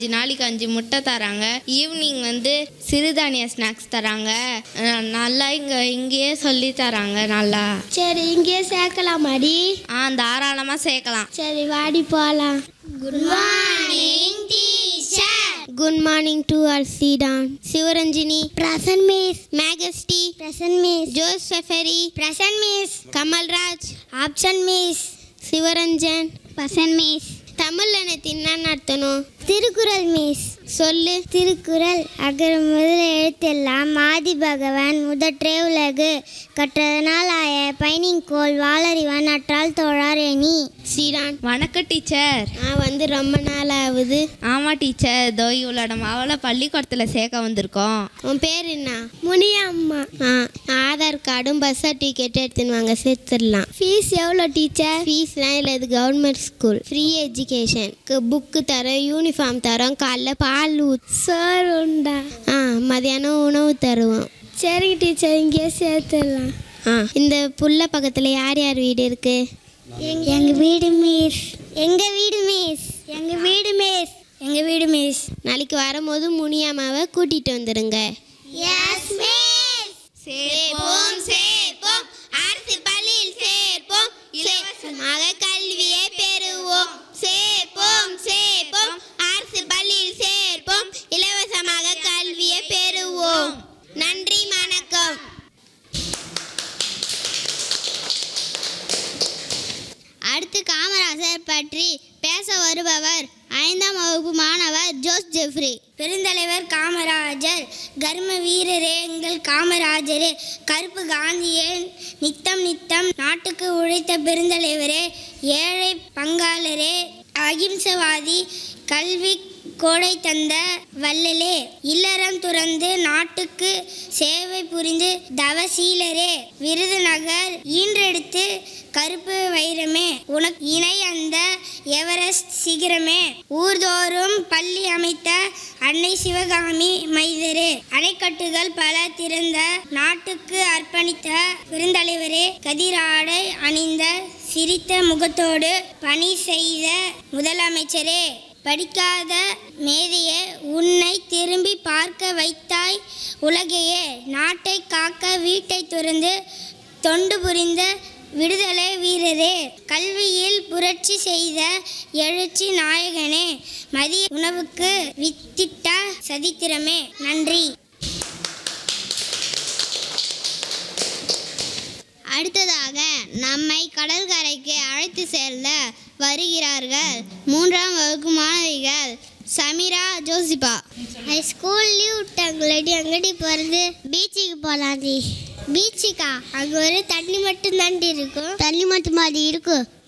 நாளைக்கு அஞ்சு முட்டை தராங்க ஈவினிங் வந்து சிறுதானிய ஸ்நாக்ஸ் தராங்க அஹ் நல்லா இங்கே இங்கேயே சொல்லி தராங்க நல்லா சரி இங்கேயே சேர்க்கலாமாடி ஆ தாராளமாக சேர்க்கலாம் சரி வாடி போகலாம் good morning teacher good morning to our சீடான் சிவரஞ்சினி பிரசன் மிஸ் மேகஸ்டி பிரசன் மிஸ் ஜோசஃபரி present miss Kamalraj absent miss Sivaranjan present miss தமிழ்ல எனக்கு என்ன நடத்தணும் திருக்குறள் மிஸ் சொல்லு திருக்குறள் அகர முதல எழுத்தெல்லாம் ஆதி பகவான் முதற்றே உலகு கற்றதனால் ஆய பயணிங்கோள் வாளறிவான் அற்றால் தோழார் எனி சீரான் வணக்கம் டீச்சர் நான் வந்து ரொம்ப நாள் ஆகுது ஆமாம் டீச்சர் இதோ இவ்வளோ நம்ம அவளை பள்ளிக்கூடத்தில் சேர்க்க வந்திருக்கோம் உன் பேர் என்ன முனியம்மா ஆ ஆதார் கார்டும் பஸ் சர்டிஃபிகேட் எடுத்துன்னு வாங்க சேர்த்துடலாம் ஃபீஸ் எவ்வளோ டீச்சர் ஃபீஸ்லாம் இல்லை இது government school free education book தரோம் யூனிஃபார்ம் தரோம் காலைல பால் ஊத் சார் உண்டா ஆ மதியானம் உணவு தருவோம் சரிங்க டீச்சர் இங்கேயே சேர்த்துடலாம் ஆ இந்த புள்ள பக்கத்தில் யார் யார் வீடு இருக்கு எங்க வீடு மிஸ் எங்க வீடு மிஸ் எங்க வீடு மிஸ் எங்க வீடு மிஸ் நாளைக்கு வரும்போது முனியாமாவை கூட்டிட்டு வந்துருங்க எஸ் மிஸ் சேர்ப்போம் சேர்ப்போம் அரசு பள்ளியில் சேர்ப்போம் இலவசமாக கல்வியை பெறுவோம் சேர்ப்போம் சேர்ப்போம் அரசு பள்ளியில் சேர்ப்போம் இலவசமாக கல்வியை பெறுவோம் நன்றி வணக்கம் அடுத்து காமராசர் பற்றி பேச வருபவர் ஐந்தாம் வகுப்பு மாணவர் ஜோஸ் ஜெஃப்ரி பெருந்தலைவர் காமராஜர் கர்ம வீரரே எங்கள் காமராஜரே கருப்பு காந்தியே நித்தம் நித்தம் நாட்டுக்கு உழைத்த பெருந்தலைவரே ஏழை பங்காளரே அகிம்சவாதி கல்வி கோடை தந்த வள்ளலே இல்லறம் துறந்து நாட்டுக்கு சேவை புரிந்து தவசீலரே விருதுநகர் ஈன்றெடுத்து கருப்பு வைரமே உனக்கு இணை அந்த எவரெஸ்ட் சிகரமே ஊர்தோறும் பள்ளி அமைத்த அன்னை சிவகாமி மைதரே அணைக்கட்டுகள் பல திறந்த நாட்டுக்கு அர்ப்பணித்த பெருந்தலைவரே கதிராடை அணிந்த சிரித்த முகத்தோடு பணி செய்த முதலமைச்சரே படிக்காத மேதையே உன்னை திரும்பி பார்க்க வைத்தாய் உலகையே நாட்டை காக்க வீட்டை துறந்து தொண்டு புரிந்த விடுதலை வீரரே கல்வியில் புரட்சி செய்த எழுச்சி நாயகனே மதிய உணவுக்கு வித்திட்ட சதித்திரமே நன்றி அடுத்ததாக நம்மை கடற்கரைக்கு அழைத்து செல்ல வருகிறார்கள் மூன்றாம் வகுப்பு மாணவிகள் சமீரா ஜோசிபா ஸ்கூல் லீவ் விட்டாங்களடி அங்கடி போகிறது பீச்சுக்கு போகலாண்டி பீச்சுக்கா அங்கே ஒரு தண்ணி மட்டும் தாண்டி இருக்கும் தண்ணி மட்டும் மாதிரி இருக்கும்